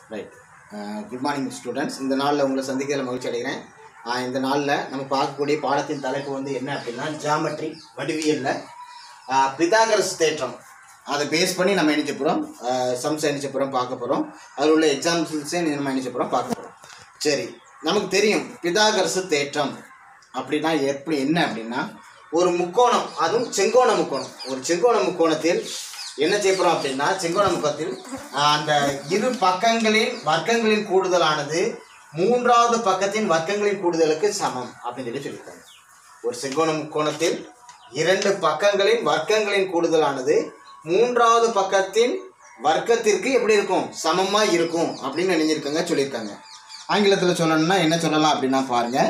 Right good morning students இந்த நாளில் உங்களை சந்திக்கிறதுல மகிழ்ச்சி அடைகிறேன் ஆஹ் இந்த நாளில் நம்ம பார்க்கக்கூடிய பாடத்தின் தலைப்பு வந்து என்ன அப்படின்னா ஜாமெட்ரி வடிவியலில் பிதாகரஸ் தேற்றம் அதை பேஸ் பண்ணி நம்ம நினைச்ச போகிறோம் சம்ஸ் நினைச்ச போகிறோம் பார்க்க போகிறோம் அதில் உள்ள எக்ஸாம்பிள்ஸே நம்ம நினைச்ச போகிறோம் பார்க்க போகிறோம் சரி நமக்கு தெரியும் பிதாகரசு தேற்றம் அப்படின்னா எப்படி என்ன அப்படின்னா ஒரு முக்கோணம் அதுவும் செங்கோண முக்கோணம் ஒரு செங்கோண முக்கோணத்தில் என்ன செய்யப்படுறோம் அப்படின்னா செங்கோண முக்கத்தில் ஆஹ், அந்த இரு பக்கங்களின் வர்க்கங்களின் கூடுதலானது மூன்றாவது பக்கத்தின் வர்க்கங்களின் கூடுதலுக்கு சமம் அப்படின்னு சொல்லி சொல்லியிருக்காங்க ஒரு செங்கோண முக்கோணத்தில் இரண்டு பக்கங்களின் வர்க்கங்களின் கூடுதலானது மூன்றாவது பக்கத்தின் வர்க்கத்திற்கு எப்படி இருக்கும் சமமா இருக்கும் அப்படின்னு நினைஞ்சிருக்காங்க சொல்லியிருக்காங்க ஆங்கிலத்தில் சொல்லணும்னா என்ன சொல்லலாம் அப்படின்னா பாருங்க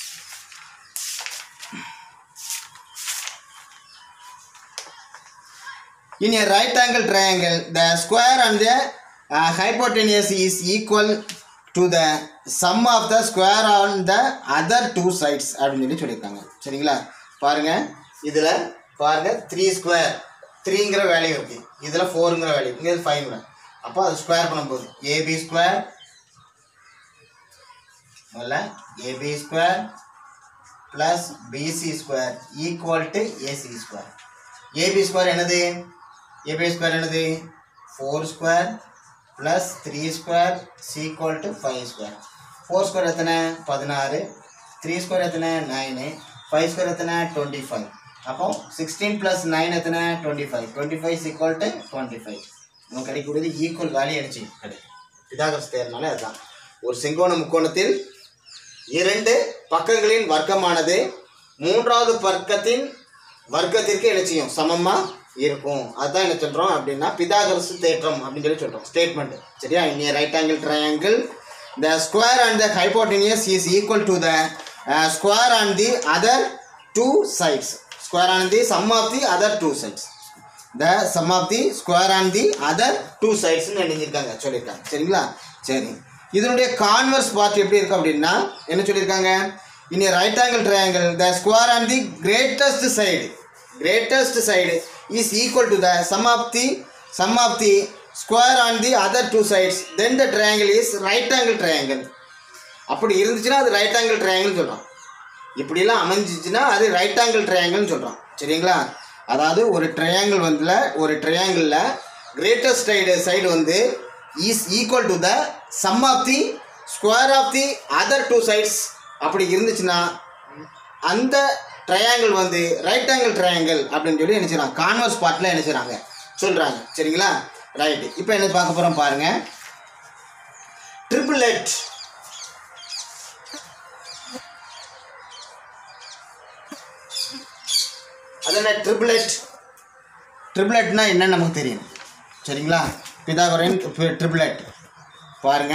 In a right angle triangle, the square and the uh, hypotenuse is equal to the sum of the square on the other two sides அப்படின்னு சொல்லி சொல்லியிருக்காங்க சரிங்களா பாருங்க இதில் பாருங்க த்ரீ ஸ்கொயர் த்ரீங்கிற வேல்யூ இருக்கு இதில் ஃபோருங்கிற வேல்யூ இங்கே ஃபைவ்ங்கிற அப்போ அது ஸ்கொயர் பண்ணும்போது ஏபி ஸ்கொயர் முதல்ல AB square plus BC square equal to AC square AB square என்னது ஏபி ஸ்கொயர் என்னது four square plus three square equal to five square four square எத்தனை பதினாறு த்ரீ ஸ்கொயர் எத்தனை நைனு ஃபைவ் ஸ்கொயர் எத்தனை twenty five அப்போ sixteen plus nine எத்தனை twenty five twenty five equal to twenty five நமக்கு கிடைக்கக்கூடியது equal value அடிச்சு கிடைக்கும் பிதாகரஸ் தேர்னாலே அதுதான் ஒரு செங்கோண முக்கோணத்தில் இரண்டு பக்கங்களின் வர்க்கமானது மூன்றாவது பக்கத்தின் வர்க்கத்திற்கு என்ன செய்யும் சமமா இருக்கும் அதுதான் என்ன சொல்றோம் அப்படின்னா பிதாகரசு தேற்றம் அப்படின்னு சொல்லி சொல்றோம் ஸ்டேட்மெண்ட் சரியா in right angle triangle the square and the hypotenuse is equal to the square and the other two sides square and the sum of the other two sides the sum of the square and the other two சைட்ஸ்னு எழுதியிருக்காங்க சொல்லியிருக்காங்க சரிங்களா சரி இதனுடைய converse part எப்படி இருக்கு அப்படின்னா என்ன சொல்லியிருக்காங்க in right angle triangle the square and the greatest side greatest side is equal to the sum of the sum of the square on the other two sides then the triangle is right angle triangle அப்படி இருந்துச்சுன்னா அது right angle triangle சொல்கிறோம் இப்படிலாம் அமைஞ்சிச்சுன்னா அது right angle ட்ரையாங்கிள்னு சொல்கிறோம் சரிங்களா அதாவது ஒரு ட்ரையாங்கிள் வந்துல ஒரு ட்ரையாங்கிளில் கிரேட்டஸ்ட் சைடு சைடு வந்து is equal to the sum of the square of the other two sides அப்படி இருந்துச்சுன்னா அந்த ட்ரையாங்கிள் வந்து ரைட் ஆங்கிள் ட்ரையாங்கிள் அப்படின்னு சொல்லி என்ன செய்றாங்க கான்வர்ஸ் பார்ட்டில் என்ன செய்றாங்க சொல்கிறாங்க சரிங்களா ரைட்டு இப்போ என்ன பார்க்க போகிறோம் பாருங்கள் ட்ரிபிளெட் அது என்ன ட்ரிபிளெட் ட்ரிபிளெட்னா என்னன்னு நமக்கு தெரியும் சரிங்களா பிதாகரன் ட்ரிபிளெட் பாருங்க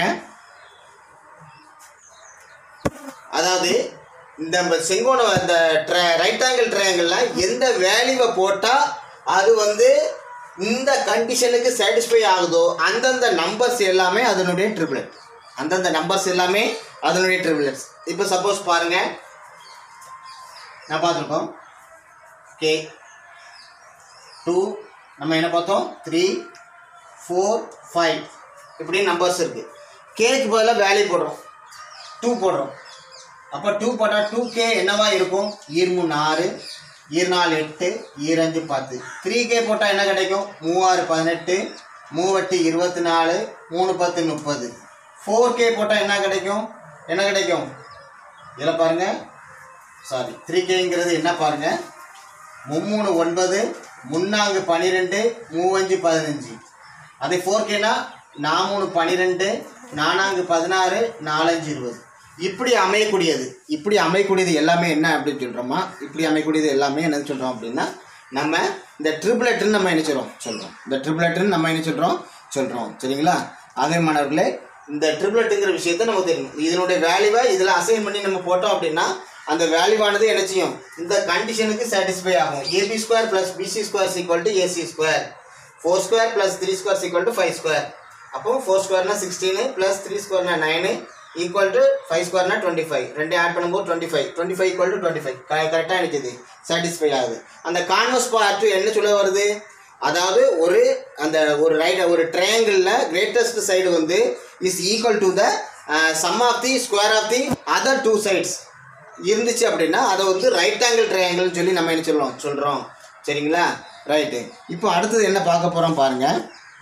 அதாவது இந்த நம்ம செங்கோணம் இந்த ரைட் ஆங்கிள் ட்ரையாங்கிளில் எந்த வேல்யூவை போட்டால் அது வந்து இந்த கண்டிஷனுக்கு சாட்டிஸ்ஃபை ஆகுதோ அந்தந்த நம்பர்ஸ் எல்லாமே அதனுடைய ட்ரிபிளெட் அந்தந்த நம்பர்ஸ் எல்லாமே அதனுடைய ட்ரிபிளெட்ஸ் இப்போ சப்போஸ் பாருங்க நான் பார்த்துருக்கோம் கே டூ நம்ம என்ன பார்த்தோம் த்ரீ ஃபோர் ஃபைவ் இப்படி நம்பர்ஸ் இருக்குது கேக்கு பதிலாக வேல்யூ போடுறோம் டூ போடுறோம் அப்போ டூ போட்டால் டூ கே என்னவா இருக்கும் ஈர்மூணு ஆறு ஈர்நாலு எட்டு ஈரஞ்சு பத்து த்ரீ கே போட்டால் என்ன கிடைக்கும் மூவாறு பதினெட்டு மூவெட்டு இருபத்தி நாலு மூணு பத்து முப்பது ஃபோர் கே போட்டால் என்ன கிடைக்கும் என்ன கிடைக்கும் இதில் பாருங்கள் சாரி த்ரீ கேங்கிறது என்ன பாருங்கள் மும்மூணு ஒன்பது முன்னாங்கு பன்னிரெண்டு மூவஞ்சு பதினஞ்சு அதே ஃபோர் கேனா நாமூணு பன்னிரெண்டு நானாங்கு பதினாறு நாலஞ்சு இருபது இப்படி அமையக்கூடியது இப்படி அமையக்கூடியது எல்லாமே என்ன அப்படின்னு சொல்கிறோமா இப்படி அமையக்கூடியது எல்லாமே என்ன சொல்கிறோம் அப்படின்னா நம்ம இந்த ட்ரிபிளெட்னு நம்ம என்ன சொல்கிறோம் சொல்கிறோம் இந்த ட்ரிபிளெட்னு நம்ம என்ன சொல்கிறோம் சொல்கிறோம் சரிங்களா அதே மாணவர்களே இந்த ட்ரிபிளெட்டுங்கிற விஷயத்த நமக்கு தெரியும் இதனுடைய வேல்யூவை இதில் அசைன் பண்ணி நம்ம போட்டோம் அப்படின்னா அந்த வேல்யூவானது என்ன செய்யும் இந்த கண்டிஷனுக்கு சாட்டிஸ்ஃபை ஆகும் AB square plus BC square equal to AC square four square plus three square equal to five square அப்போ ஃபோர் ஸ்கொயர்னா சிக்ஸ்டீனு ப்ளஸ் த்ரீ ஸ்கொயர்னா நைனு ஈக்குவல் டு ஃபைவ் ஸ்கொயர்னா டுவெண்ட்டி ஃபைவ் ரெண்டு ஆட் பண்ணும்போது twenty five twenty five equal to twenty five கரெக்டாக நிற்குது satisfy ஆகுது அந்த கான்வர்ஸ் பார்ட் என்ன சொல்ல வருது அதாவது ஒரு அந்த ஒரு ரைட் ஒரு ட்ரையாங்கிளில் கிரேட்டஸ்ட் சைடு வந்து is equal to the sum of the square of the other two sides இருந்துச்சு அப்படின்னா அதை வந்து ரைட் ஆங்கிள் ட்ரையாங்கிள்னு சொல்லி நம்ம என்ன சொல்லுவோம் சொல்கிறோம் சரிங்களா ரைட்டு இப்போ அடுத்தது என்ன பார்க்க போகிறோம் பாருங்கள்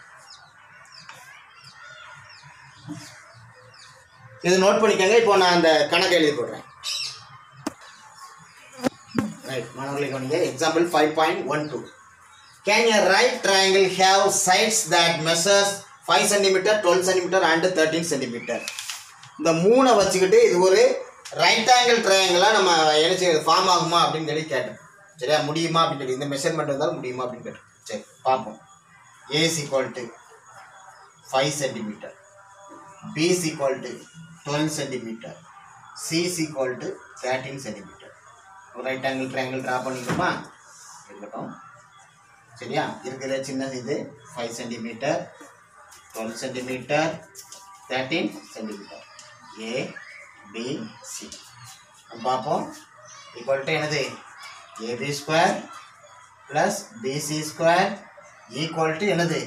இது நோட் பண்ணிக்கோங்க இப்போ நான் அந்த கணக்கு எழுதி போடுறேன் ரைட் மாணவர்களை கவனிங்க example five point one two can a right triangle have sides that measures five centimetre twelve centimetre and thirteen centimetre இந்த மூணை வச்சுக்கிட்டு இது ஒரு ரைட் ஆங்கிள் ட்ரையாங்கிளாக நம்ம என்ன செய்ய ஃபார்ம் ஆகுமா அப்படின்னு சொல்லி கேட்டோம் சரியா முடியுமா அப்படின்னு சொல்லி இந்த மெஷர்மெண்ட் வந்தாலும் முடியுமா அப்படின்னு கேட்டோம் சரி பார்ப்போம் A's equal to five centimetre B is equal to 12 centimeter. C is equal to 13 centimeter. ஒரு ரைட் ஆங்கிள் ட்ரையாங்கிள் ட்ரா பண்ணிக்கோமா இருக்கட்டும் சரியா இருக்கிற சின்ன இது five centimetre twelve centimetre thirteen centimetre A B C பார்ப்போம் ஈக்குவல் டு என்னது AB square plus BC square equal to என்னது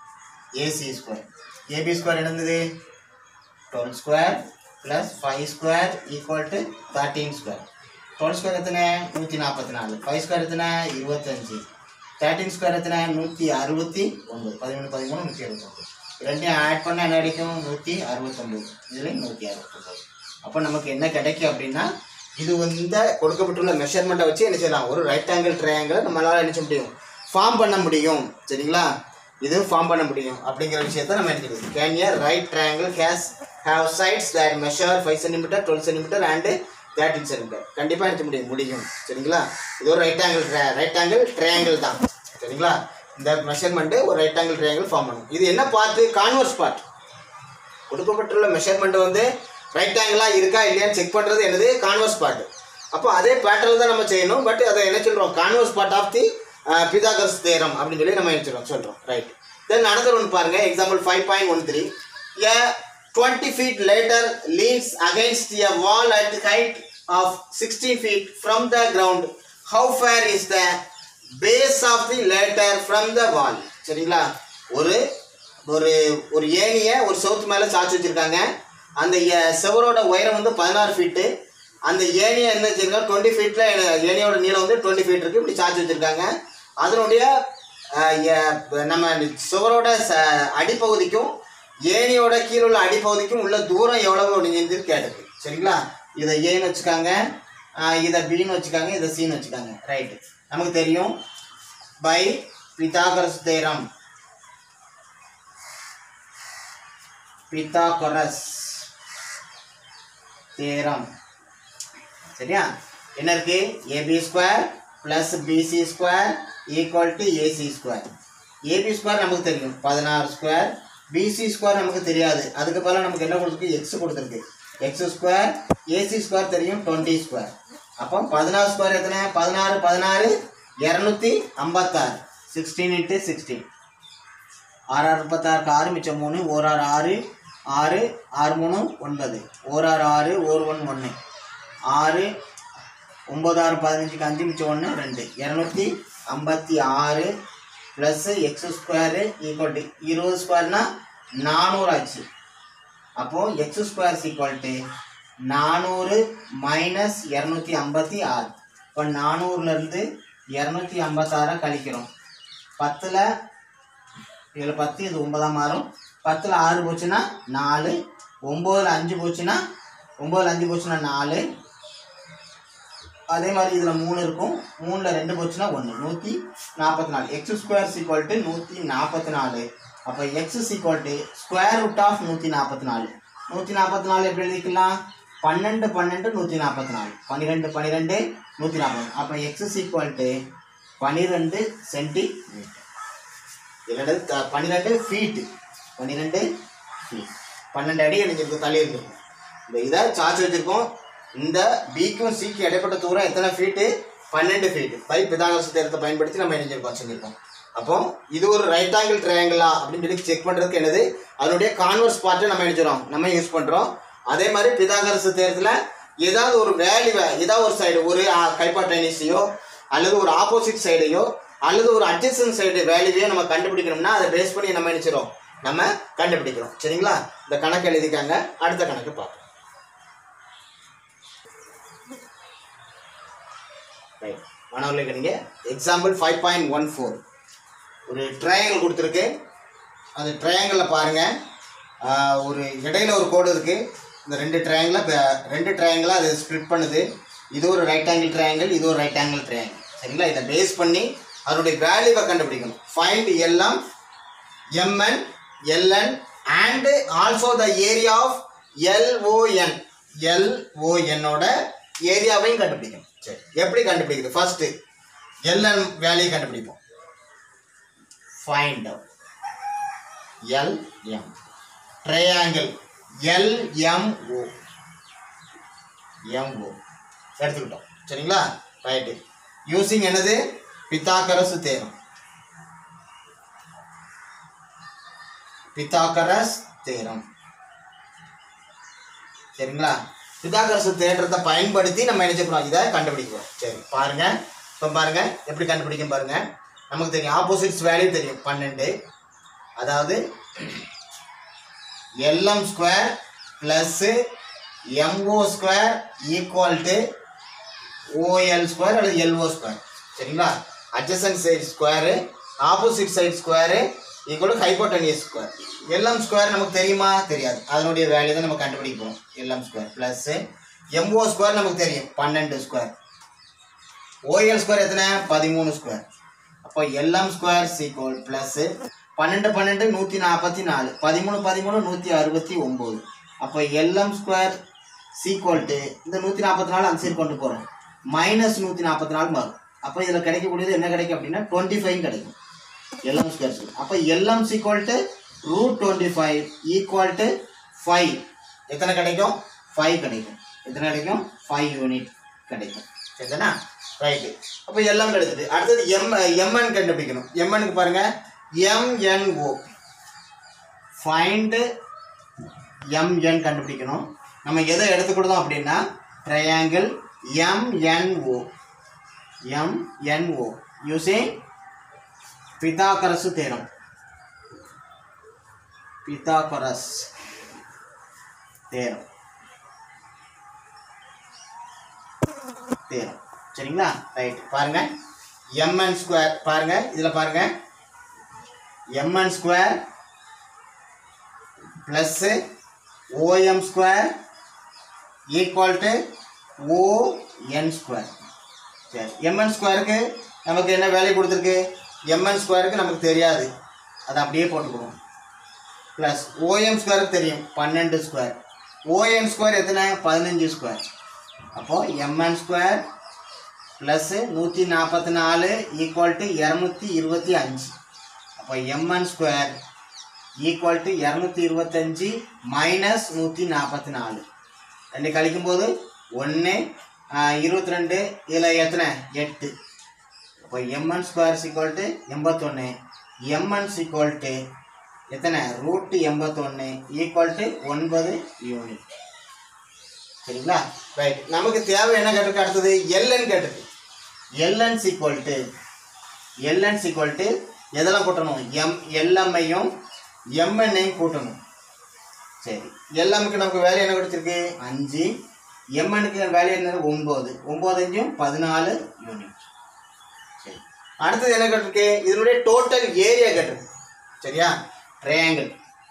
ஏசி ஸ்கொயர் ஏபி ஸ்கொயர் என்னது twelve square plus five square equal to thirteen square twelve square எத்தனை நூற்றி நாற்பத்தி நாலு five square எத்தனை இருபத்தஞ்சி தேர்ட்டீன் ஸ்கொயர் எத்தனை நூற்றி அறுபத்தி ஒன்பது பதிமூணு பதிமூணு நூற்றி அறுபத்தொம்பது ரெண்டையும் ஆட் பண்ணால் என்ன கிடைக்கும் நூற்றி அறுபத்தொம்பது இதுலேயும் நூற்றி அறுபத்தொம்பது அப்போ நமக்கு என்ன கிடைக்கும் அப்படின்னா இது இந்த கொடுக்கப்பட்டுள்ள மெஷர்மெண்ட்டை வச்சு என்ன செய்யலாம் ஒரு ரைட் ஆங்கிள் ட்ரையாங்கிளை நம்மளால் என்ன செய்ய முடியும் ஃபார்ம் பண்ண முடியும் சரிங்களா இது ஃபார்ம் பண்ண முடியும் அப்படிங்கிற விஷயத்த நம்ம எடுத்துக்கணும் can a right triangle has have sides that measure five centimetre twelve centimetre and thirteen centimetre கண்டிப்பாக எடுத்து முடியும் முடியும் சரிங்களா இது ஒரு right angle right angle triangle தான் சரிங்களா இந்த மெஷர்மெண்ட்டு ஒரு ரைட் ஆங்கிள் ட்ரையாங்கிள் ஃபார்ம் பண்ணும் இது என்ன பார்ட்டு கான்வர்ஸ் பார்ட் கொடுக்கப்பட்டுள்ள மெஷர்மெண்ட் வந்து ரைட் ஆங்கிளாக இருக்கா இல்லையான்னு செக் பண்ணுறது என்னது கான்வர்ஸ் பார்ட் அப்போ அதே பேட்டர்ன் தான் நம்ம செய்யணும் பட் அதை என்ன சொல்கிறோம் converse part of the Pythagoras theorem அப்படின்னு சொல்லி நம்ம என்ன சொல்கிறோம் சொல்கிறோம் ரைட் தென் another ஒன்று பாருங்க example five point one three a twenty feet ladder leans against a wall at height of sixteen feet from the ground how far is the base of the ladder from the wall சரிங்களா ஒரு ஒரு ஒரு ஏணியை ஒரு செவுத்து மேலே சாச்சி வச்சுருக்காங்க அந்த ஏ- செவரோட உயரம் வந்து பதினாறு ஃபீட்டு அந்த ஏணியை என்ன வச்சுருக்காங்க டுவெண்ட்டி ஃபீட்டில் ஏணியோட நீளம் வந்து டுவெண்ட்டி ஃபீட் இருக்குது இப்படி சாச்சி வச்சுருக்காங்க அதனுடைய அஹ், எ- நம்ம சுவரோட ச அடிப்பகுதிக்கும் ஏணியோட கீழே உள்ள அடிப்பகுதிக்கும் உள்ள தூரம் எவ்வளவு அப்படின்னு கேட்டது சரிங்களா இதை ஏன்னு வச்சுக்காங்க அஹ், இதை பின்னு வச்சுக்காங்க இதை சின்னு வச்சுக்காங்க ரைட்டு நமக்கு தெரியும் by Pythagoras theorem Pythagoras theorem சரியா என்ன இருக்கு AB square plus BC square equal to AC square AB square நமக்கு தெரியும் பதினாறு ஸ்கொயர் பிசி ஸ்கொயர் நமக்கு தெரியாது அதுக்கு பதிலாக நமக்கு என்ன கொடுத்துருக்கு எக்ஸ் கொடுத்துருக்கு எக்ஸ் ஸ்கொயர் ஏசி ஸ்கொயர் தெரியும் டுவெண்ட்டி ஸ்கொயர் அப்போ பதினாறு ஸ்கொயர் எத்தனை பதினாறு பதினாறு இரநூத்தி ஐம்பத்தாறு சிக்ஸ்டீன் இன்ட்டு சிக்ஸ்டீன் ஆறு ஆறு முப்பத்தாறுக்கு ஆறு மிச்சம் மூணு ஓர் ஆறு ஆறு ஆறு ஆறு மூணு ஒன்பது ஓர் ஆறு ஆறு ஓர் ஒன்று ஒன்று ஆறு ஒம்பது ஆறு பதினஞ்சுக்கு அஞ்சு மிச்சம் ஒன்று ரெண்டு இரநூத்தி ஐம்பத்தி ஆறு plus X square equal to இருபது ஸ்கொயர்னா நானூறு ஆச்சு அப்போது எக்ஸ் ஸ்கொயர் ஈக்குவல் டு நானூறு மைனஸ் இரநூத்தி ஐம்பத்தி ஆறு இப்போ நானூறுலேருந்து இரநூத்தி ஐம்பத்தாறை கழிக்கிறோம் பத்தில் இதில் பத்து இது ஒன்பதாம் மாறும் பத்தில் ஆறு போச்சுன்னா நாலு ஒம்போதில் அஞ்சு போச்சுன்னா ஒம்போதில் அஞ்சு போச்சுன்னா நாலு அதே மாதிரி இதில் மூணு இருக்கும் மூணில் ரெண்டு போச்சுன்னா ஒன்று நூற்றி நாற்பத்தி நாலு எக்ஸ் ஸ்கொயர் சீக்வல் டு நூற்றி நாற்பத்தி நாலு அப்போ X equal to square root of நூற்றி நாற்பத்தி நாலு நூற்றி நாற்பத்தி நாலு எப்படி எழுதிக்கலாம் பன்னெண்டு பன்னெண்டு நூற்றி நாற்பத்தி நாலு பன்னிரெண்டு பன்னிரெண்டு நூற்றி நாற்பது அப்போ எக்ஸ் சீக்வல் டு பன்னிரெண்டு சென்டிமீட்டர் இரண்டு த- பன்னிரெண்டு ஃபீட்டு பன்னிரெண்டு ஃபீட் பன்னெண்டு அடி எனக்கு தள்ளி இருக்கும் இந்த இதை சார்ஜ் வச்சுருக்கோம் இந்த பிக்கும் சிக்கும் இடைப்பட்ட தூரம் எத்தனை ஃபீட்டு பன்னெண்டு ஃபீட்டு பை பிதாகரச தேரத்தை பயன்படுத்தி நம்ம இணைஞ்சிருக்கோம் சொல்லியிருக்கோம் அப்போ இது ஒரு ரைட் ஆங்கிள் ட்ரையாங்கிளா அப்படின்னு சொல்லி செக் பண்ணுறதுக்கு என்னது அதனுடைய கான்வர்ஸ் பார்ட்டை நம்ம நினைச்சிடும் நம்ம யூஸ் பண்ணுறோம் அதே மாதிரி பிதாகரசு தேரத்தில் ஏதாவது ஒரு வேல்யூவை ஏதாவது ஒரு சைடு ஒரு கைப்பா டைனிஸையோ அல்லது ஒரு ஆப்போசிட் சைடையோ அல்லது ஒரு அட்ஜஸ்டன் சைடு வேல்யூவே நம்ம கண்டுபிடிக்கணும்னா அதை பேஸ் பண்ணி நம்ம நினைச்சிரும் நம்ம கண்டுபிடிக்கிறோம் சரிங்களா இந்த கணக்கு எழுதிக்காங்க அடுத்த கணக்கு பார்ப்போம் ரைட் மாணவர்களுக்கு நீங்கள் example five point one four ஒரு ட்ரையாங்கிள் கொடுத்துருக்கு அந்த ட்ரையாங்கிளில் பாருங்கள் ஒரு இடையில ஒரு கோடு இருக்குது இந்த ரெண்டு ட்ரையாங்கிளை ரெண்டு ட்ரையாங்கிளாக அது ஸ்ப்ளிட் பண்ணுது இது ஒரு ரைட் ஆங்கிள் ட்ரையாங்கிள் இது ஒரு ரைட் ஆங்கிள் ட்ரையாங்கிள் சரிங்களா இதை பேஸ் பண்ணி அதனுடைய வேல்யூவை கண்டுபிடிக்கணும் ஃபைண்ட் எல்லாம் mn ln and also the area of LON LON ஓட ஏரியாவையும் கண்டுபிடிக்கணும் சரி எப்படி கண்டுபிடிக்கிறது ஃபர்ஸ்ட் ln வேல்யூ கண்டுபிடிப்போம் find LM triangle LMO MO எடுத்துக்கிட்டோம் சரிங்களா ரைட்டு யூசிங் என்னது பித்தாக்கரசு தேரம் பித்தாகரஸ் தேரம் சரிங்களா பித்தாகரஸ் தேற்றத்தை பயன்படுத்தி நம்ம என்ன செய்யணும் இதை கண்டுபிடிக்கிறோம் சரி பாருங்க இப்போ பாருங்க எப்படி கண்டுபிடிக்கும் பாருங்க நமக்கு தெரியும் ஆப்போசிட்ஸ் வேல்யூ தெரியும் பன்னெண்டு அதாவது LM square plus MO square equal to OL square அல்லது எல்ஓ ஸ்கொயர் சரிங்களா adjacent side square opposite side square equal hypotenuse square LM square நமக்கு தெரியுமா தெரியாது அதனுடைய வேல்யூ தான் நம்ம கண்டுபிடிப்போம் LM square plus MO square நமக்கு தெரியும் பன்னெண்டு ஸ்கொயர் ஓஎல் ஸ்கொயர் எத்தனை பதிமூணு ஸ்கொயர் அப்போ எல்எம் ஸ்கொயர் சீக்வல் ப்ளஸ்ஸு பன்னெண்டு பன்னெண்டு நூற்றி நாற்பத்தி நாலு பதிமூணு பதிமூணு நூற்றி அறுபத்தி ஒம்பது அப்போ எல்எம் ஸ்கொயர் சீக்வல்ட்டு இந்த நூற்றி நாற்பத்தி நாலு அந்த சைடு கொண்டு போகிறோம் மைனஸ் நூற்றி நாற்பத்தி நாலு மாறும் அப்போ இதில் கிடைக்கக்கூடியது என்ன கிடைக்கும் அப்படின்னா டுவெண்ட்டி ஃபைவ் கிடைக்கும் எல்எம் ஸ்கொயர் சீக்வல் அப்போ LM equal to root twenty five equal to five எத்தனை கிடைக்கும் ஃபைவ் கிடைக்கும் எத்தனை கிடைக்கும் ஃபைவ் யூனிட் கிடைக்கும் சரிதானா ரைட்டு அப்போ எல்லாம் கிடைச்சிது அடுத்தது எம் எம்என் கண்டுபிடிக்கணும் எம்எனுக்கு பாருங்க எம்என்ஓ ஃபைண்டு எம்என் கண்டுபிடிக்கணும் நம்ம எதை எடுத்துக்கிட்டோம் அப்படின்னா triangle MNO MNO using Pythagoras theorem Pythagoras theorem theorem சரிங்களா ரைட் பாருங்க எம்என் ஸ்கொயர் பாருங்க இதில் பாருங்க MN square plus OM square equal to ON square சரி எம்என் ஸ்கொயருக்கு நமக்கு என்ன வேல்யூ கொடுத்துருக்கு எம்என் ஸ்கொயருக்கு நமக்கு தெரியாது அதை அப்படியே போட்டுக்குவோம் ப்ளஸ் ஓஎம் ஸ்கொயருக்கு தெரியும் பன்னெண்டு ஸ்கொயர் ஓஎன் ஸ்கொயர் எத்தனை பதினஞ்சு ஸ்கொயர் அப்போது எம்என் ஸ்கொயர் ப்ளஸ்ஸு நூற்றி நாற்பத்தி நாலு ஈக்குவல் டு இரநூத்தி இருபத்தி அஞ்சு அப்போ எம்என் ஸ்கொயர் ஈக்குவல் டு இரநூத்தி இருபத்தஞ்சி மைனஸ் நூற்றி நாற்பத்தி நாலு ரெண்டு கழிக்கும்போது ஒன்று இருபத்தி ரெண்டு இதில் எத்தனை எட்டு அப்போ எம்என் ஸ்கொயர் சீக்வல் டு எண்பத்தொன்று எம்என் சீக்வல் டு எத்தனை ரூட்டு எண்பத்தொன்று ஈக்குவல் டு ஒன்பது யூனிட் சரிங்களா ரைட் நமக்கு தேவை என்ன கேட்டிருக்கு அடுத்தது எல்என் கேட்டிருக்கு LN equal to LN equal to எதெல்லாம் கூட்டணும் எம் எல்எம்ஐயும் எம்என்ஐயும் கூட்டணும் சரி எல்எம்க்கு நமக்கு வேல்யூ என்ன கொடுத்துருக்கு அஞ்சு எம்எனுக்கு வேல்யூ என்ன ஒம்பது ஒம்பது அஞ்சும் பதினாலு யூனிட் சரி அடுத்தது என்ன கேட்டிருக்கு இதனுடைய டோட்டல் ஏரியா கேட்டிருக்கு சரியா ட்ரையாங்கிள்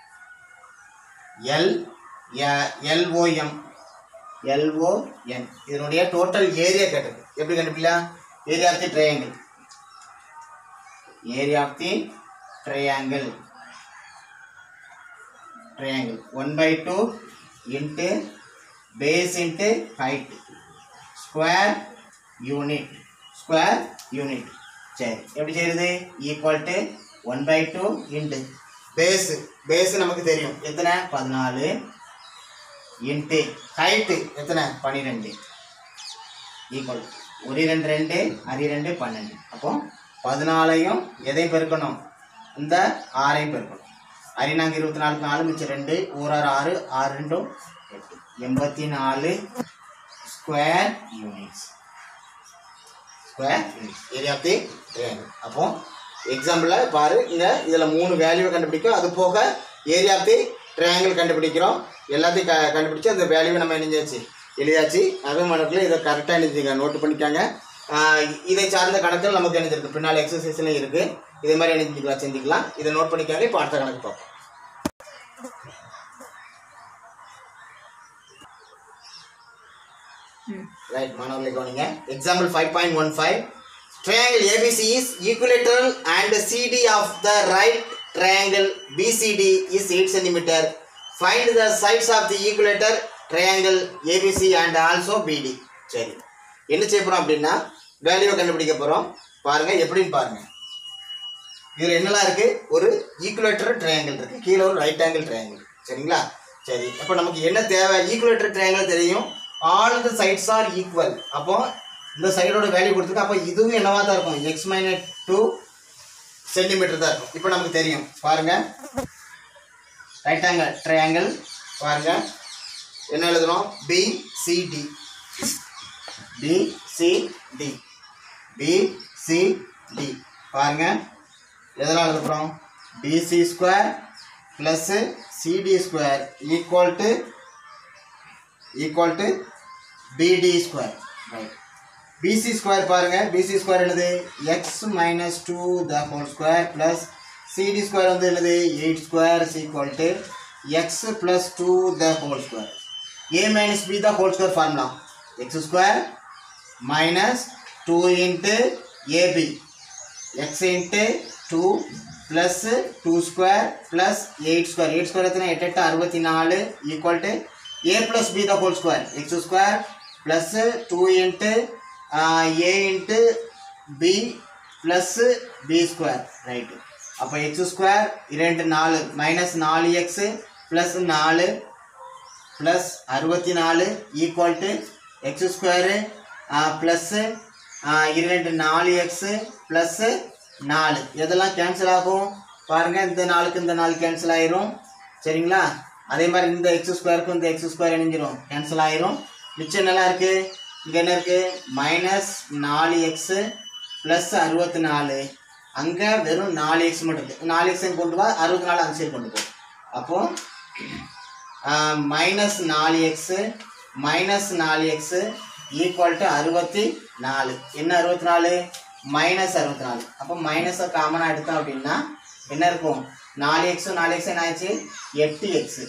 எல் எல்ஓஎம் எல்ஓஎன் இதனுடைய டோட்டல் ஏரியா கேட்டிருக்கு எப்படி கண்டுபிடிக்கலாம் area of the triangle area of the triangle triangle 1 by 2 into base into height square unit square unit சரி எப்படி செய்யுது equal to one by two into base base நமக்கு தெரியும் எத்தனை பதினாலு இன்ட்டு ஹைட்டு எத்தனை பன்னிரெண்டு ஈக்குவல் ஒரு ரெண்டு ரெண்டு அரி ரெண்டு பன்னெண்டு அப்போ பதினாலையும் எதையும் பெருக்கணும் இந்த ஆறையும் பெருக்கணும் அரிநாங்க இருபத்தி நாலுக்கு நாலு மிச்சம் ரெண்டு ஊராறு ஆறு ஆறு ரெண்டும் எட்டு எண்பத்தி நாலு square units square area of the triangle அப்போ எக்ஸாம்பிளில் பாரு இங்கே இதில் மூணு வேல்யூவை கண்டுபிடிக்கும் அது போக ஏரியா ஆஃப் தி ட்ரையாங்கிள் கண்டுபிடிக்கிறோம் எல்லாத்தையும் க கண்டுபிடிச்சு அந்த வேல்யூவை நம்ம இணைஞ்சாச்சு எழுதியாச்சு அதே மனக்கில் இதை கரெக்டாக எழுதிங்க நோட்டு பண்ணிக்காங்க ஆஹ் இதை சார்ந்த கணக்குகள் நமக்கு இணைஞ்சிருக்கு பின்னால் எக்ஸசைஸ்லையும் இருக்குது இதே மாதிரி இணைஞ்சிக்கலாம் செஞ்சுக்கலாம் இதை நோட் பண்ணிக்காங்க இப்போ அடுத்த கணக்கு பார்ப்போம் ரைட் மாணவர்களை கவனிங்க example five point one five triangle ABC is equilateral and CD of the right triangle BCD is eight centimetre find the sides of the equilateral triangle ABC and also BD சரி என்ன செய்ய போகிறோம் அப்படின்னா வேல்யூவை கண்டுபிடிக்க போகிறோம் பாருங்கள் எப்படின்னு பாருங்கள் இதில் என்னெல்லாம் இருக்குது ஒரு ஈக்குலேட்டர் ட்ரையாங்கிள் இருக்குது கீழே ஒரு ரைட் ஆங்கிள் ட்ரையாங்கிள் சரிங்களா சரி அப்போ நமக்கு என்ன தேவை ஈக்குலேட்டர் ட்ரையாங்கிள் தெரியும் all the sides are equal அப்போ இந்த சைடோட வேல்யூ கொடுத்துருக்கு அப்போ இதுவும் என்னவா தான் இருக்கும் எக்ஸ் மைனஸ் டூ சென்டிமீட்டர் தான் இருக்கும் இப்போ நமக்கு தெரியும் பாருங்க ரைட் ஆங்கிள் ட்ரையாங்கிள் பாருங்க என்ன எழுதுறோம் பிசிடி பிசிடி பிசிடி பாருங்க எதனால் எழுதுறோம் BC square plus CD square equal to equal to BD square right BC square பாருங்க பிசி ஸ்கொயர் என்னது X minus two the whole square plus CD square வந்து என்னது eight square is equal to X plus two the whole square A minus B the whole square formula X square minus two into AB X into two plus two square plus eight square eight square எத்தனை எட்டு எட்டு அறுபத்தி நாலு equal to A plus B the whole square X square plus two into A into B plus B square right அப்போ X square இரண்டு நாலு minus நாலு x plus நாலு ப்ளஸ் அறுபத்தி நாலு equal to X square plus இரண்டு நாலு x plus நாலு எதெல்லாம் கேன்சல் ஆகும் பாருங்கள் இந்த நாளுக்கு இந்த நாலு கேன்சல் ஆயிரும் சரிங்களா அதே மாதிரி இந்த எக்ஸ் ஸ்கொயருக்கும் இந்த எக்ஸ் ஸ்கொயர் இணைஞ்சிரும் கேன்சல் ஆயிரும் மிச்சம் என்னலாம் இருக்குது இங்கே என்ன இருக்குது மைனஸ் நாலு எக்ஸு ப்ளஸ் அறுபத்தி நாலு அங்கே வெறும் நாலு எக்ஸ் மட்டும் இருக்குது நாலு எக்ஸையும் கொண்டு வா அறுபத்தி நாலு அந்த சைடு கொண்டு போ அப்போது மைனஸ் நாலு எக்ஸு மைனஸ் நாலு எக்ஸு ஈக்குவல் டு அறுபத்தி நாலு என்ன அறுபத்தி நாலு மைனஸ் அறுபத்தி நாலு அப்போ மைனஸை காமனாக எடுத்தோம் அப்படின்னா என்ன இருக்கும் நாலு எக்ஸு நாலு எக்ஸ் என்ன ஆச்சு எட்டு எக்ஸு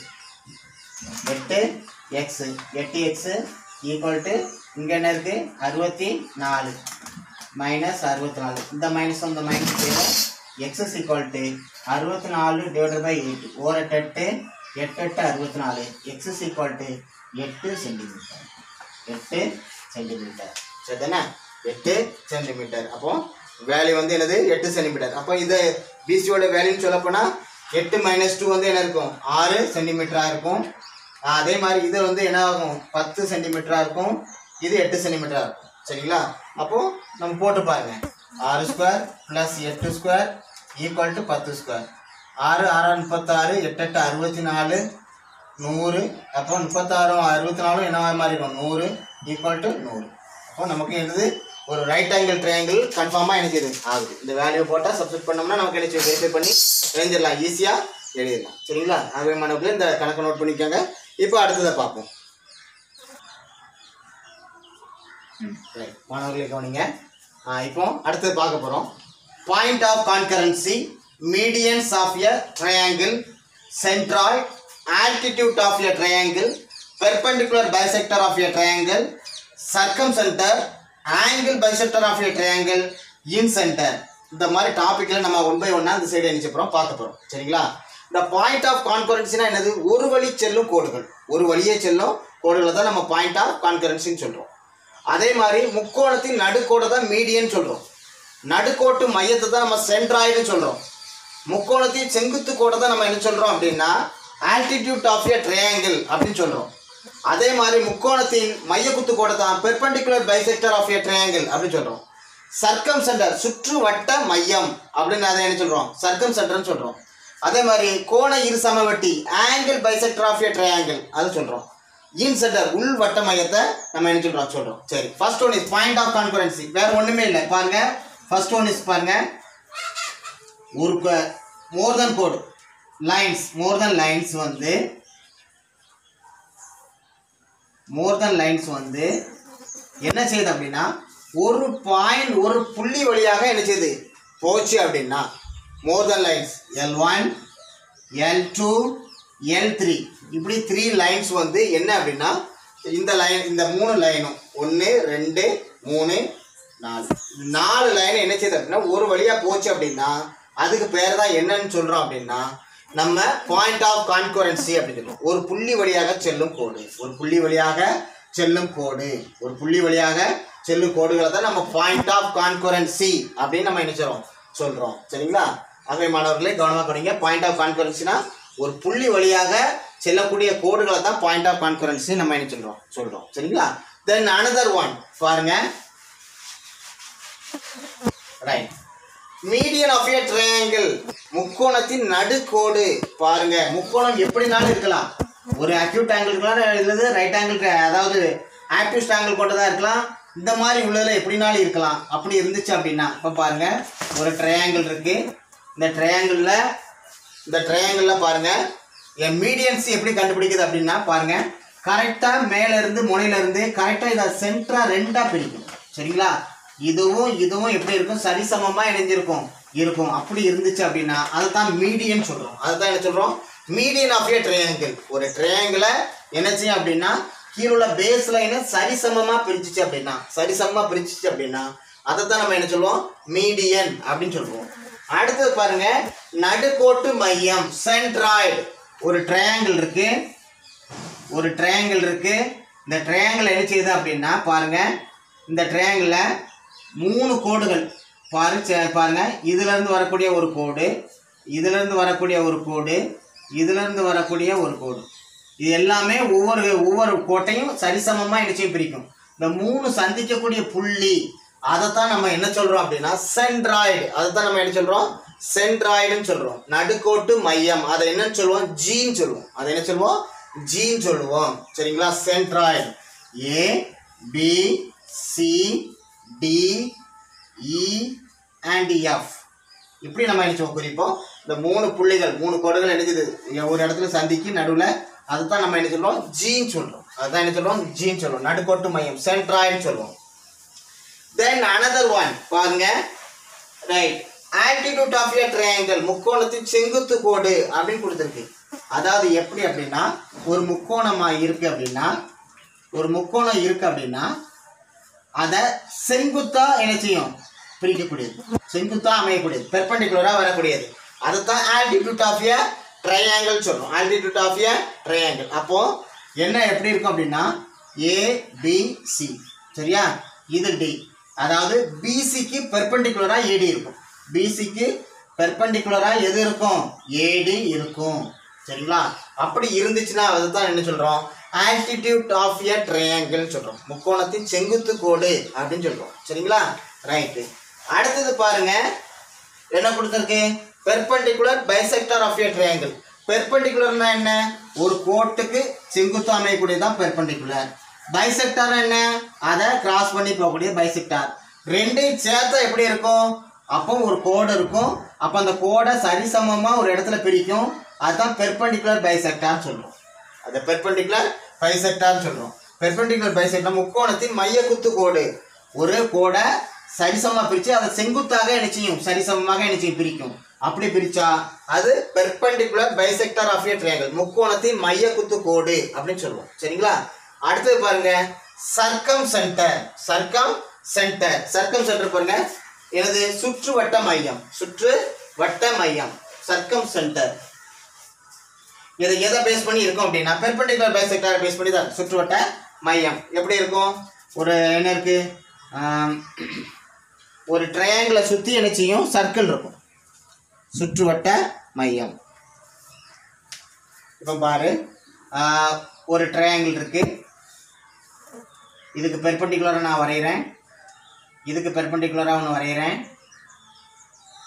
எட்டு எக்ஸு எட்டு எக்ஸு ஈக்குவல் டு இங்கே என்ன இருக்குது அறுபத்தி நாலு மைனஸ் அறுபத்தி நாலு இந்த மைனஸ் இந்த மைனஸ் சேரும் எக்ஸஸ் ஈக்குவல் டு அறுபத்தி நாலு டிவைடட் பை எயிட் ஓரட்டு எட்டு எட்டு எட்டு அறுபத்தி நாலு எக்ஸஸ் ஈக்குவல் டு எட்டு சென்டிமீட்டர் எட்டு சென்டிமீட்டர் சரிதானே எட்டு சென்டிமீட்டர் அப்போ வேல்யூ வந்து என்னது எட்டு சென்டிமீட்டர் அப்போ இது பிசியோட வேல்யூன்னு சொல்லப்போனால் எட்டு மைனஸ் டூ வந்து என்ன இருக்கும் ஆறு சென்டிமீட்டராக இருக்கும் ஆஹ் அதே மாதிரி இது வந்து என்ன ஆகும் பத்து சென்டிமீட்டராக இருக்கும் இது எட்டு சென்டிமீட்டராக இருக்கும் சரிங்களா அப்போது நம்ம போட்டு பாருங்க ஆறு ஸ்கொயர் ப்ளஸ் எட்டு ஸ்கொயர் ஈக்குவல் டு பத்து ஸ்கொயர் ஆறு ஆறாறு முப்பத்தாறு எட்டு எட்டு அறுபத்தி நாலு நூறு அப்போ முப்பத்தாறும் அறுபத்தி நாலும் என்ன மாறிடும் நூறு ஈக்குவல் டு நூறு அப்போ நமக்கு என்னது ஒரு ரைட் ஆங்கிள் ட்ரையாங்கிள் கன்ஃபார்மாக எனக்கு இது ஆகுது இந்த வேல்யூ போட்டால் சப்ஸ்டிட் பண்ணோம்னா நமக்கு என்ன வெரிஃபை பண்ணி எழுதிடலாம் ஈஸியாக எழுதிடலாம் சரிங்களா ஆகவே மாணவர்களே இந்த கணக்கை நோட் பண்ணிக்கோங்க இப்போ அடுத்ததை பார்ப்போம் Right. மாணவர்களே கவனிங்க ஆ, இப்போ அடுத்தது பார்க்க போகிறோம் point of concurrency medians of a triangle centroid altitude of a triangle perpendicular bisector of a triangle circumcentre angle bisector of a triangle incentre இந்த மாதிரி டாப்பிக்கில் நம்ம ஒன் பை ஒன்னாக இந்த சைடு என்ன போகிறோம் பார்க்க போகிறோம் சரிங்களா இந்த பாயிண்ட் ஆஃப் கான்கரன்சினா என்னது ஒரு வழி செல்லும் கோடுகள் ஒரு வழியே செல்லும் கோடுகளை தான் நம்ம பாயிண்ட் ஆஃப் கான்கரன்சின்னு சொல்கிறோம் அதே மாதிரி முக்கோணத்தின் நடுக்கோடை தான் மீடியன் சொல்கிறோம் நடுக்கோட்டு மையத்தை தான் நம்ம சென்ட்ராய்டுன்னு சொல்கிறோம் முக்கோணத்தின் செங்குத்து கோடை தான் நம்ம என்ன சொல்கிறோம் அப்படின்னா ஆல்டிடியூட் ஆஃப் எ ட்ரையாங்கிள் அப்படின்னு சொல்கிறோம் அதே மாதிரி முக்கோணத்தின் மையக்குத்து கோடை தான் perpendicular bisector of a triangle அப்படின்னு சொல்கிறோம் சர்க்கம் சென்டர் சுற்று வட்ட மையம் அப்படின்னு அதை என்ன சொல்கிறோம் சர்க்கம் சென்டர்னு சொல்கிறோம் அதே மாதிரி கோண இரு சமவெட்டி angle bisector of a triangle அது சொல்கிறோம் இன் சென்டர் உள் வட்ட மையத்தை நம்ம என்ன சொல்றோம் சொல்றோம் சரி first one is point of concurrency வேற ஒண்ணுமே இல்லை பாருங்க ஃபர்ஸ்ட் ஒன் இஸ் பாருங்க ஒரு மோர் தென் கோடு லைன்ஸ் மோர் தென் லைன்ஸ் வந்து மோர் தென் லைன்ஸ் வந்து என்ன செய்யுது அப்படின்னா ஒரு பாயிண்ட் ஒரு புள்ளி வழியாக என்ன செய்யுது போச்சு அப்படின்னா more than lines L one L two L three இப்படி த்ரீ லைன்ஸ் வந்து என்ன அப்படின்னா இந்த லைன் இந்த மூணு லைனும் ஒன்று ரெண்டு மூணு நாலு நாலு லைன் என்ன செய்யுது அப்படின்னா ஒரு வழியாக போச்சு அப்படின்னா அதுக்கு பேர் தான் என்னன்னு சொல்கிறோம் அப்படின்னா நம்ம பாயிண்ட் ஆஃப் கான்கரன்சி அப்படின்னு சொல்லுவோம் ஒரு புள்ளி வழியாக செல்லும் கோடு ஒரு புள்ளி வழியாக செல்லும் கோடு ஒரு புள்ளி வழியாக செல்லும் கோடுகளை தான் நம்ம பாயிண்ட் ஆஃப் கான்கரன்சி அப்படின்னு நம்ம என்ன சொல்றோம் சொல்கிறோம் சரிங்களா ஆகவே மாணவர்களே கவனமாக கவனிங்க பாயிண்ட் ஆஃப் கான்கரன்சினா ஒரு புள்ளி வழியாக செல்லக்கூடிய கோடுகளை தான் பாயிண்ட் ஆஃப் கான்கரன்சி நம்ம என்ன சொல்கிறோம் சொல்கிறோம் சரிங்களா தென் அனதர் ஒன் பாருங்க right median of a triangle முக்கோணத்தின் நடுக்கோடு பாருங்க முக்கோணம் எப்படினாலும் இருக்கலாம் ஒரு அக்யூட் ஆங்கிள் இருக்கலாம் இல்லது ரைட் ஆங்கிள் அதாவது ஆக்டிவ் ஆங்கிள் கொண்டதாக இருக்கலாம் இந்த மாதிரி உள்ளதில் எப்படினாலும் இருக்கலாம் அப்படி இருந்துச்சு அப்படின்னா இப்போ பாருங்க ஒரு ட்ரையாங்கிள் இருக்கு இந்த ட்ரையாங்கிளில் இந்த ட்ரையாங்கிளில் பாருங்க என் மீடியன்ஸ் எப்படி கண்டுபிடிக்குது அப்படின்னா பாருங்க கரெக்டாக மேலேருந்து முனையிலேருந்து கரெக்டாக இதை சென்டராக ரெண்டாக பிரிக்கும் சரிங்களா இதுவும் இதுவும் எப்படி இருக்கும் சரிசமமாக இணைஞ்சிருக்கும் இருக்கும் அப்படி இருந்துச்சு அப்படின்னா அதை தான் மீடியன் சொல்கிறோம் அதை தான் என்ன சொல்கிறோம் மீடியன் ஆஃப் ஏ ட்ரையாங்கிள் ஒரு ட்ரையாங்கிளை என்ன செய்யும் அப்படின்னா கீழே உள்ள பேஸ் லைனை சரிசமமாக பிரிச்சுச்சு அப்படின்னா சரிசமமாக பிரிச்சுச்சு அப்படின்னா அதை தான் நம்ம என்ன சொல்லுவோம் மீடியன் அப்படின்னு சொல்லுவோம் அடுத்தது பாருங்க நடுக்கோட்டு மையம் சென்ட்ராய்டு ஒரு ட்ரையாங்கிள் இருக்கு ஒரு ட்ரையாங்கிள் இருக்கு இந்த ட்ரையாங்கிள் என்ன செய்யுது அப்படின்னா பாருங்க இந்த ட்ரையாங்கிளில் மூணு கோடுகள் பாரு சே- பாருங்க இதுல இருந்து வரக்கூடிய ஒரு கோடு இதுல இருந்து வரக்கூடிய ஒரு கோடு இதுல இருந்து வரக்கூடிய ஒரு கோடு இது எல்லாமே ஒவ்வொரு ஒவ்வொரு கோட்டையும் சரிசமமா நிச்சயம் பிரிக்கும் இந்த மூணு சந்திக்கக்கூடிய புள்ளி அதைத்தான் நம்ம என்ன சொல்றோம் அப்படின்னா சென்ட்ராய்டு அதைத்தான் நம்ம என்ன சொல்றோம் சென்ட்ராய்டுன்னு சொல்றோம் நடுக்கோட்டு மையம் அதை என்னன்னு சொல்லுவோம் ஜீன்னு சொல்லுவோம் அதை என்ன சொல்லுவோம் ஜீன்னு சொல்லுவோம் சரிங்களா centroid A B C D E and F இப்படி நம்ம என்ன சொல்லுவோம் குறிப்போம் இந்த மூணு புள்ளிகள் மூணு கோடுகள் எடுக்குது ஒரு இடத்துல சந்திக்கு நடுவில் அதுதான் நம்ம என்ன சொல்றோம் ஜீன்னு சொல்றோம் அதுதான் என்ன சொல்றோம் ஜீன்னு சொல்றோம் நடுக்கோட்டு மையம் சென்ட்ராய்டுன்னு சொல்லுவோம் தென் another ஒன் பாருங்க right altitude of a triangle முக்கோணத்தின் செங்குத்து கோடு அப்படின்னு கொடுத்துருக்கு அதாவது எப்படி அப்படின்னா ஒரு முக்கோணமா இருக்கு அப்படின்னா ஒரு முக்கோணம் இருக்கு அப்படின்னா அதை செங்குத்தா என்ன செய்யும் பிரிக்கக்கூடியது செங்குத்தா அமையக்கூடியது பெர்பெண்டிகுலராக வரக்கூடியது அதுதான் ஆல்டிடியூட் ஆஃப் ஏ ட்ரையாங்கிள் சொல்றோம் ஆல்டிடியூட் ஆஃப் ஏ ட்ரையாங்கிள் அப்போ என்ன எப்படி இருக்கும் அப்படின்னா ஏ பி சி சரியா இது டி அதாவது பிசிக்கு பெர்பெண்டிகுலராக ஏடி இருக்கும் பிசிக்கு பெர்பெண்டிகுலராக எது இருக்கும் ஏடி இருக்கும் சரிங்களா அப்படி இருந்துச்சுன்னா அதுதான் என்ன சொல்றோம் ஆல்டிடியூட் ஆஃப் எ ட்ரையாங்கிள் சொல்றோம் முக்கோணத்தின் செங்குத்து கோடு அப்படின்னு சொல்றோம் சரிங்களா ரைட்டு அடுத்தது பாருங்க என்ன கொடுத்துருக்கு perpendicular bisector of a triangle பெர்பெண்டிகுலர்னா என்ன ஒரு கோட்டுக்கு செங்குத்து அமையக்கூடியதான் பெர்பெண்டிகுலர் பைசெக்டார் என்ன அதை கிராஸ் பண்ணி போகக்கூடிய பைசெக்டார் ரெண்டையும் சேர்த்தா எப்படி இருக்கும் அப்போ ஒரு கோடு இருக்கும் அப்போ அந்த கோடை சரிசமமாக ஒரு இடத்துல பிரிக்கும் அதுதான் பெர்பெண்டிகுலர் பைசெக்டார்னு சொல்றோம் அதை பெர்பெண்டிகுலர் பைசெக்டார்னு சொல்றோம் பெர்பெண்டிகுலர் பைசெக்டார் முக்கோணத்தின் மைய குத்து கோடு ஒரு கோடை சரிசமமாக பிரித்து அதை செங்குத்தாக என்ன செய்யும் சரிசமமாக என்ன செய்யும் பிரிக்கும் அப்படி பிரிச்சா அது perpendicular bisector of a triangle முக்கோணத்தின் மைய குத்து கோடு அப்படின்னு சொல்லுவோம் சரிங்களா அடுத்தது பாருங்க circumcentre circumcentre circumcentre பாருங்க எனது சுற்று வட்ட மையம் சுற்று வட்ட மையம் சர்க்கம் சென்டர் இதை எதை பேஸ் பண்ணி இருக்கும் அப்படின்னா பெர்பெண்டிகுலர் பைசெக்டார் பேஸ் பண்ணி தான் சுற்றுவட்ட மையம் எப்படி இருக்கும் ஒரு என்ன இருக்கு ஆம், ஒரு ட்ரையாங்கிளை சுற்றி என்ன செய்யும் சர்க்கிள் இருக்கும் சுற்றுவட்ட மையம் இப்போ பாரு ஆஹ், ஒரு ட்ரையாங்கிள் இருக்கு இதுக்கு பெர்பெண்டிகுலராக நான் வரைகிறேன் இதுக்கு பெர்பெண்டிகுலராக ஒன்று வரைகிறேன்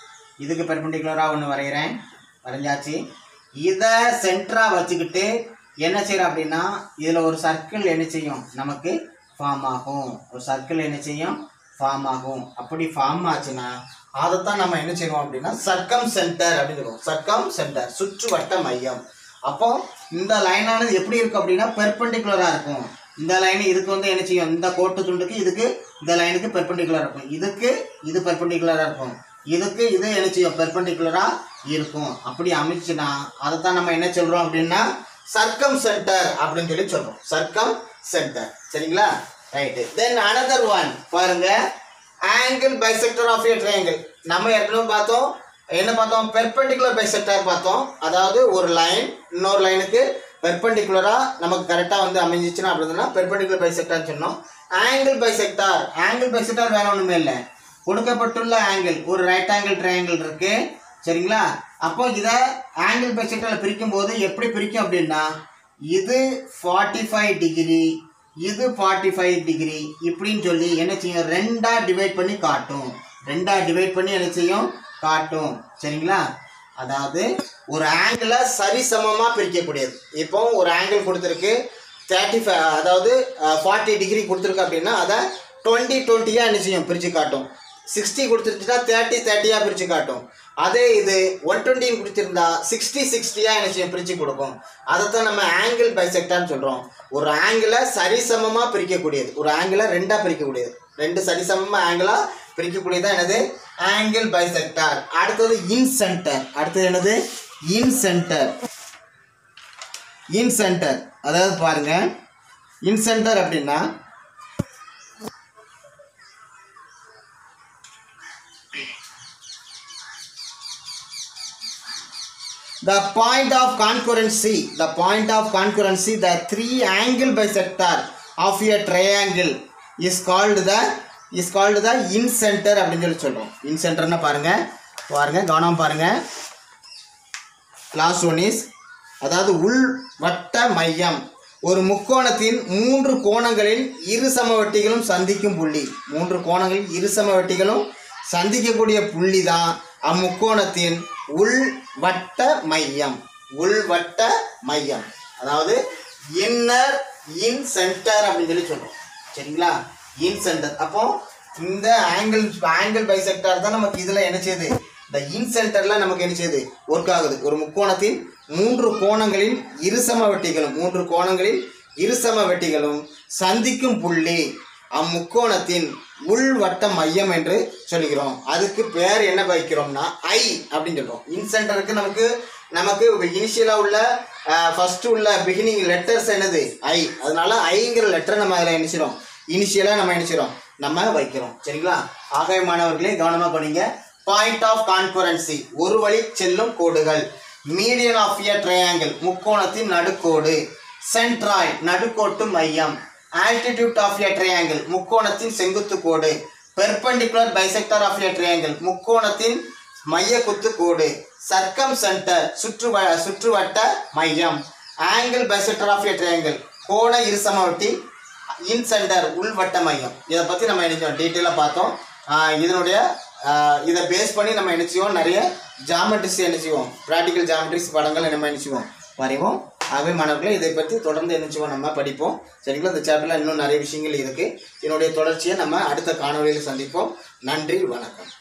இதுக்கு பெர்பெண்டிகுலராக ஒன்று வரைகிறேன் வரைஞ்சாச்சு இதை சென்டராக வச்சுக்கிட்டு என்ன செய்யறோம் அப்படின்னா இதில் ஒரு சர்க்கிள் என்ன செய்யும் நமக்கு ஃபார்ம் ஆகும் ஒரு சர்க்கிள் என்ன செய்யும் ஃபார்ம் ஆகும் அப்படி ஃபார்ம் ஆச்சுன்னா அதைத்தான் நம்ம என்ன செய்வோம் அப்படின்னா சர்க்கம் சென்டர் அப்படின்னு சொல்லுவோம் சர்க்கம் சென்டர் சுற்றுவட்ட மையம் அப்போ இந்த லைனானது எப்படி இருக்கும் அப்படின்னா பெர்பெண்டிகுலராக இருக்கும் இந்த லைன் இதுக்கு வந்து என்ன செய்யும் இந்த கோட்டு துண்டுக்கு இதுக்கு இந்த லைனுக்கு பெர்பெண்டிகுலராக இருக்கும் இதுக்கு இது பெர்பெண்டிகுலராக இருக்கும் இதுக்கு இது என்ன செய்யும் பெர்பெண்டிகுலராக இருக்கும் அப்படி அமைச்சுன்னா அதை தான் நம்ம என்ன சொல்கிறோம் அப்படின்னா சர்க்கம் சென்டர் அப்படின்னு சொல்லி சொல்கிறோம் சர்க்கம் சென்டர் சரிங்களா ரைட்டு தென் அனதர் ஒன் பாருங்க angle bisector of a triangle நம்ம ஏற்கனவே பார்த்தோம் என்ன பார்த்தோம் பெர்பெண்டிகுலர் பைசெக்டர் பார்த்தோம் அதாவது ஒரு லைன் இன்னொரு லைனுக்கு பெர்பெண்டிகுலராக நமக்கு கரெக்டாக வந்து அமைஞ்சிச்சுன்னா அப்படின்னா பெர்பெண்டிகுலர் பைசெக்டார்னு சொன்னோம் ஆங்கிள் பைசெக்டார் ஆங்கிள் பைசெக்டார் வேற ஒன்றுமே இல்லை கொடுக்கப்பட்டுள்ள ஆங்கிள் ஒரு ரைட் ஆங்கிள் ட்ரையாங்கிள் இருக்கு சரிங்களா அப்போ இதை ஆங்கிள் பைசெக்டரில் பிரிக்கும் போது எப்படி பிரிக்கும் அப்படின்னா இது ஃபார்ட்டி ஃபைவ் டிகிரி இது ஃபார்ட்டி ஃபைவ் டிகிரி இப்படின்னு சொல்லி என்ன செய்யும் ரெண்டா டிவைட் பண்ணி காட்டும் ரெண்டா டிவைட் பண்ணி என்ன செய்யும் காட்டும் சரிங்களா அதாவது ஒரு ஆங்கிளை சரிசமமாக பிரிக்கக்கூடியது இப்போ ஒரு ஆங்கிள் கொடுத்துருக்கு தேர்ட்டி ஃபைவ் அதாவது ஃபார்ட்டி டிகிரி கொடுத்துருக்கு அப்படின்னா அதை டுவெண்ட்டி டுவெண்ட்டியாக என்ன செய்யும் பிரித்து காட்டும் சிக்ஸ்டி கொடுத்துருச்சுன்னா தேர்ட்டி தேர்ட்டியாக பிரித்து காட்டும் அதே இது ஒன் டுவெண்ட்டின்னு கொடுத்துருந்தா சிக்ஸ்டி சிக்ஸ்டியாக என்ன செய்யும் பிரித்து கொடுக்கும் அதைத்தான் நம்ம ஆங்கிள் பைசெக்டார்னு சொல்கிறோம் ஒரு ஆங்கிளை சரிசமமாக பிரிக்கக்கூடியது ஒரு ஆங்கிளை ரெண்டாக பிரிக்கக்கூடியது ரெண்டு சரிசமமாக ஆங்கிளாக பிரிக்கக்கூடியது என்னது ஆங்கிள் பைசெக்டார் அடுத்தது இன் சென்டர் அடுத்தது என்னது இன் சென்டர் இன் சென்டர் அதாவது பாருங்க இன் சென்டர் அப்படின்னா the point of concurrency the point of concurrency the three angle bisector of a triangle is called the is called the in center அப்படின்னு சொல்லி சொல்றோம் in centerனா பாருங்க பாருங்க கவனம் பாருங்க கிளாஸ் ஒன் இஸ் அதாவது உள் வட்ட மையம் ஒரு முக்கோணத்தின் மூன்று கோணங்களில் இரு சமவெட்டிகளும் சந்திக்கும் புள்ளி மூன்று கோணங்களில் இரு சமவெட்டிகளும் சந்திக்கக்கூடிய புள்ளி தான் அம்முக்கோணத்தின் உள் வட்ட மையம் உள் வட்ட மையம் அதாவது இன்னர் இன் சென்டர் அப்படின்னு சொல்லி சொல்றோம் சரிங்களா இன் சென்டர் அப்போ இந்த ஆங்கிள் ஆங்கிள் பைசெக்டார் தான் நமக்கு இதுல என்ன செய்யுது இந்த இன் சென்டர்ல நமக்கு என்ன செய்யுது ஒர்க் ஆகுது ஒரு முக்கோணத்தின் மூன்று கோணங்களில் இருசம வெட்டிகளும் மூன்று கோணங்களில் இருசம வெட்டிகளும் சந்திக்கும் புள்ளி அம்முக்கோணத்தின் உள்வட்ட மையம் என்று சொல்கிறோம் அதுக்கு பேர் என்ன வைக்கிறோம்னா ஐ அப்படின்னு சொல்றோம் இன் சென்டருக்கு நமக்கு நமக்கு இனிஷியலாக உள்ள ஃபர்ஸ்ட் உள்ள பிகினிங் லெட்டர்ஸ் என்னது ஐ அதனால ஐங்கிற லெட்டரை நம்ம அதில் இனிச்சிடும் இனிஷியலாக நம்ம இனிச்சிடும் நம்ம வைக்கிறோம் சரிங்களா ஆகவே மாணவர்களே கவனமாக பண்ணீங்க பாயிண்ட் ஆஃப் கான்குரன்சி ஒரு வழி செல்லும் கோடுகள் மீடியன் ஆஃப் எ ட்ரையாங்கிள் முக்கோணத்தின் நடுக்கோடு சென்ட்ராய்ட் நடுக்கோட்டு மையம் ஆல்டிடியூட் ஆஃப் எ ட்ரையாங்கிள் முக்கோணத்தின் செங்குத்து கோடு perpendicular bisector of a triangle முக்கோணத்தின் மைய குத்து கோடு சர்க்கம் சென்டர் சுற்று சுற்றுவட்ட மையம் angle bisector of a triangle கோண இருசமவட்டி இன் சென்டர் உள்வட்ட மையம் இதை பற்றி நம்ம என்ன டீட்டெயிலாக பார்த்தோம் ஆஹ் இதனுடைய ஆஹ் இதை பேஸ் பண்ணி நம்ம என்ன செய்வோம் நிறைய ஜாமெட்ரிஸ் என்ன செய்வோம் ப்ராக்டிக்கல் ஜாமெட்ரிஸ் படங்கள் நம்ம என்ன செய்வோம் வரைவோம் ஆகவே மாணவர்களே இதை பற்றி தொடர்ந்து என்ன செய்வோம் நம்ம படிப்போம் சரிங்களா இந்த சாப்டரில் இன்னும் நிறைய விஷயங்கள் இருக்குது இதனுடைய தொடர்ச்சியை நம்ம அடுத்த காணொளியில் சந்திப்போம் நன்றி வணக்கம்